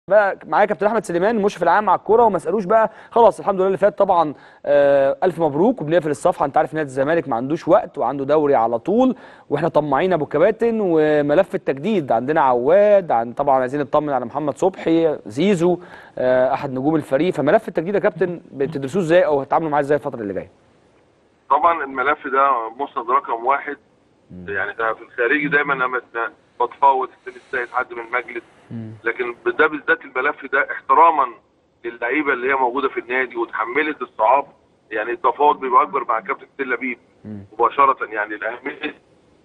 بقى معايا كابتن احمد سليمان المشرف العام على الكوره وما اسالوش بقى خلاص الحمد لله اللي فات طبعا آه الف مبروك وبنقفل الصفحه انت عارف نادي الزمالك ما عندوش وقت وعنده دوري على طول واحنا طماعين ابو كباتن وملف التجديد عندنا عواد عن طبعا عايزين نطمن على محمد صبحي زيزو آه احد نجوم الفريق فملف التجديد يا كابتن بتدرسوه ازاي او هتتعاملوا معاه ازاي الفتره اللي جايه طبعا الملف ده مسند رقم واحد يعني ده في الخارجي دايما لما بتفاوض السيد حد من المجلس لكن ده بالذات الملف ده احتراما للعيبه اللي هي موجوده في النادي وتحملت الصعاب يعني التفاوض بيبقى اكبر مع كابتن تيل لبيب مباشره يعني الاهميه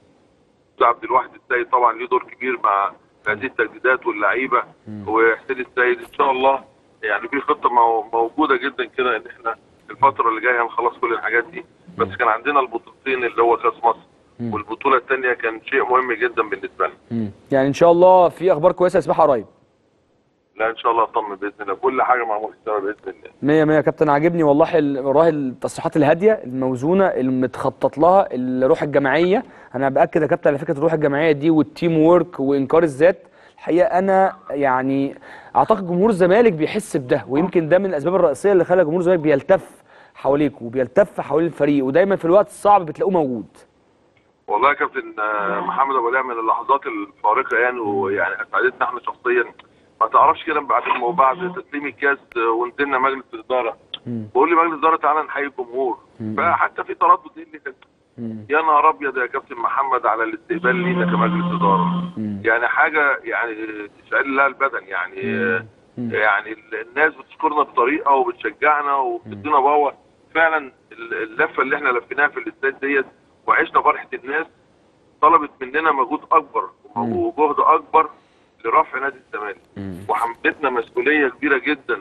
عبد الواحد السيد طبعا له دور كبير مع هذه التجديدات واللعيبه وحسين السيد ان شاء الله يعني في خطه موجوده جدا كده ان احنا الفتره اللي جايه هنخلص كل الحاجات دي بس كان عندنا البطولتين اللي هو كاس مصر والبطوله الثانيه كان شيء مهم جدا بالنسبه لنا يعني ان شاء الله في اخبار كويسه اسمعها قريب لا ان شاء الله اطمن باذن الله كل حاجه مع مستوى باذن الله 100 100 يا كابتن عاجبني والله والله التصريحات الهاديه الموزونه المتخطط لها الروح الجماعيه انا باكد يا كابتن على فكره الروح الجماعيه دي والتيم وورك وانكار الذات الحقيقه انا يعني اعتقد جمهور الزمالك بيحس بده ويمكن ده من الاسباب الرئيسيه اللي خلى جمهور الزمالك بيلتف حواليك وبيلتف حوالين الفريق ودايما في الوقت الصعب بتلاقوه موجود والله يا كابتن محمد ابو علي من اللحظات الفارقه يعني ويعني اسعدتنا احنا شخصيا ما تعرفش كده بعد بعد تسليم الكاس ونزلنا مجلس الاداره بقول لي مجلس الاداره تعالى نحيي الجمهور فحتى في تردد اللي كان يا نهار ابيض يا كابتن محمد على الاستقبال لينا كمجلس اداره يعني حاجه يعني تشعل لها البدن يعني يعني الناس بتشكرنا بطريقه وبتشجعنا وبتدينا باور فعلا اللفه اللي احنا لفيناها في الاستاد ديت وعشنا فرحه الناس طلبت مننا مجهود اكبر وجهد اكبر لرفع نادي الزمالك وحملتنا مسؤوليه كبيره جدا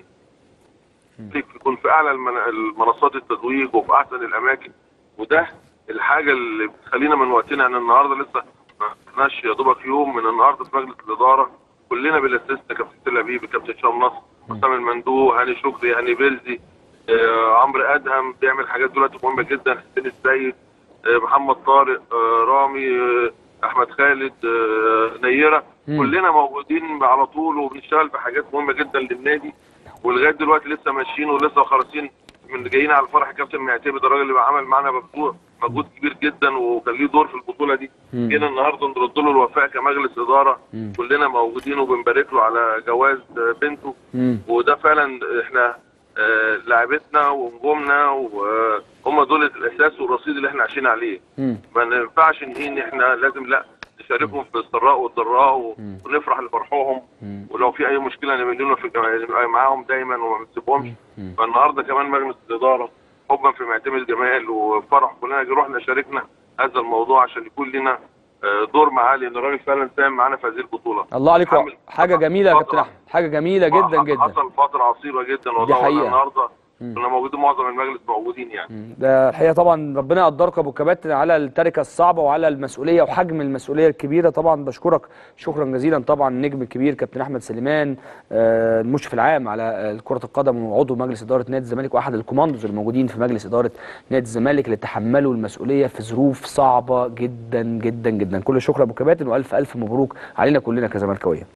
يكون في اعلى المنصات التتويج وفي احسن الاماكن وده الحاجه اللي بتخلينا من وقتنا يعني النهارده لسه ما خدناش يا دوبك يوم من النهارده في مجلس الاداره كلنا بلا استثناء كابتن تل ابيب كابتن هشام نصر حسام المندوب هاني شكري هاني بيرزي آه عمرو ادهم بيعمل حاجات دلوقتي مهمه جدا حسين السيد آه محمد طارق آه رامي آه احمد خالد آه نيره مم. كلنا موجودين على طول وبنشتغل في حاجات مهمه جدا للنادي ولغايه دلوقتي لسه ماشيين ولسه خالصين من جايين على الفرح كابتن معتمد الراجل اللي عمل معانا مجهود مجهود كبير جدا وكان ليه دور في البطوله دي جينا النهارده نرد له الوفاء كمجلس اداره مم. كلنا موجودين وبنبارك له على جواز بنته مم. وده فعلا احنا آه لعبتنا ونجومنا وهم دول الاساس والرصيد اللي احنا عايشين عليه ما ينفعش نهين احنا لازم لا نشاركهم في السراء والضراء ونفرح لفرحهم ولو في اي مشكله نعمل لهم في معاهم دايما وما بنسيبهمش فالنهارده كمان مجلس الاداره حبا في معتمد جمال وفرح كلنا رحنا شاركنا هذا الموضوع عشان يكون لنا دور معاه لان الراجل فعلا ساهم معانا في هذه البطوله الله عليك حاجه جميله يا كابتن احمد حاجه جميله جدا جدا حصل فتره عصيبه جدا والله النهارده كنا موجودين معظم المجلس موجودين يعني ده الحقيقه طبعا ربنا يقدرك ابو كباتن على التركه الصعبه وعلى المسؤوليه وحجم المسؤوليه الكبيره طبعا بشكرك شكرا جزيلا طبعا النجم الكبير كابتن احمد سليمان آه المشرف العام على كره القدم وعضو مجلس اداره نادي الزمالك واحد الكوماندوز الموجودين في مجلس اداره نادي الزمالك اللي تحملوا المسؤوليه في ظروف صعبه جدا جدا جدا كل الشكر ابو كباتن والف الف مبروك علينا كلنا كزملكاويه